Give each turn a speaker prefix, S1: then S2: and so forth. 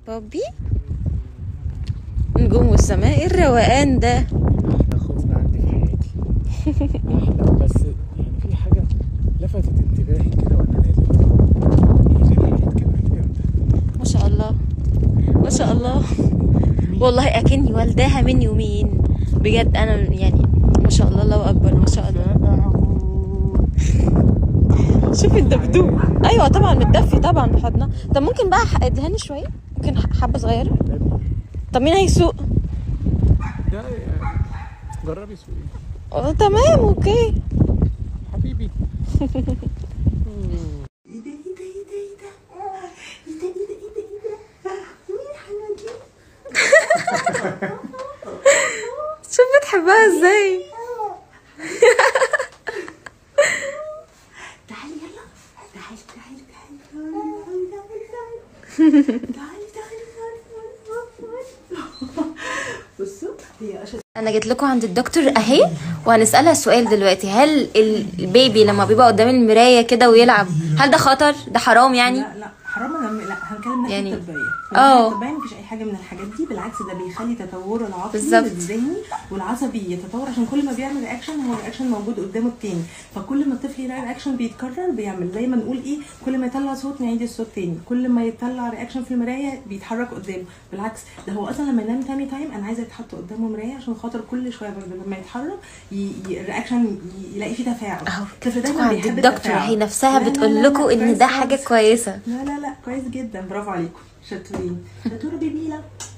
S1: بابي نجوم والسماء ايه الروقان ده
S2: احلى خروج عندي في حياتي احلى بس يعني في حاجه لفتت انتباهي كده وانا نازل يعني ليه كبرت امتى؟
S1: ما شاء الله ما شاء الله والله اكني والداها من يومين بجد انا يعني ما شاء الله الله اكبر ما شاء الله شوف الدبدوب ايوه طبعا متدفي طبعا بحضنها طب ممكن بقى ادهني شويه ممكن حبه صغيره طب مين هيسوق
S2: ده يعني جربي سوقي
S1: اه تمام اوكي
S2: حبيبي
S3: ايه ده ايه ده ايه ده ايه ده ايه ده ايه ده ايه ده ايه ده مين الحلوه دي
S1: شوف بتحبها ازاي
S3: تعالي يلا تعالي تعالي تعالي تعالي تعالي تعالي تعالي تعالي تعالي بصوا هي اشد
S1: انا جيت لكم عند الدكتور اهي وهنسالها سؤال دلوقتي هل البيبي لما بيبقى قدام المرايه كده ويلعب هل ده خطر ده حرام يعني
S3: لا لا حرام انا لا هنتكلم من
S1: يعني-
S3: يعني الطبيه
S1: اه.
S3: الطبيه مفيش اي حاجه من الحاجات دي بالعكس ده بيخلي تطوره العقلي
S1: بالظبط.
S3: والذهني والعصبي يتطور عشان كل ما بيعمل رياكشن هو الرياكشن موجود قدامه التاني فكل ما الطفل يلاقي رياكشن بيتكرر بيعمل زي ما نقول ايه كل ما يطلع صوت نعيد الصوت تاني كل ما يطلع رياكشن في المرايه بيتحرك قدامه بالعكس ده هو اصلا لما ينام تاني تايم انا عايزه يتحط قدامه مرايه عشان خاطر كل شويه برضه لما يتحرك ي... ي... الرياكشن ي... يلاقي فيه تفاعل
S1: اهو
S3: الطفل
S1: جبتكم
S3: دايما
S1: عند
S3: بيحب
S1: الدكتور
S3: التفاعل.
S1: هي نفسها
S3: لا، لا،
S1: بتقول
S3: لا،
S1: لكم
S3: لا،
S1: ان ده
S3: كويس
S1: حاجه
S3: خالص.
S1: كويسه
S3: لا لا لا كويس جدا برافو عليكم شطورين شطوره بيبيلا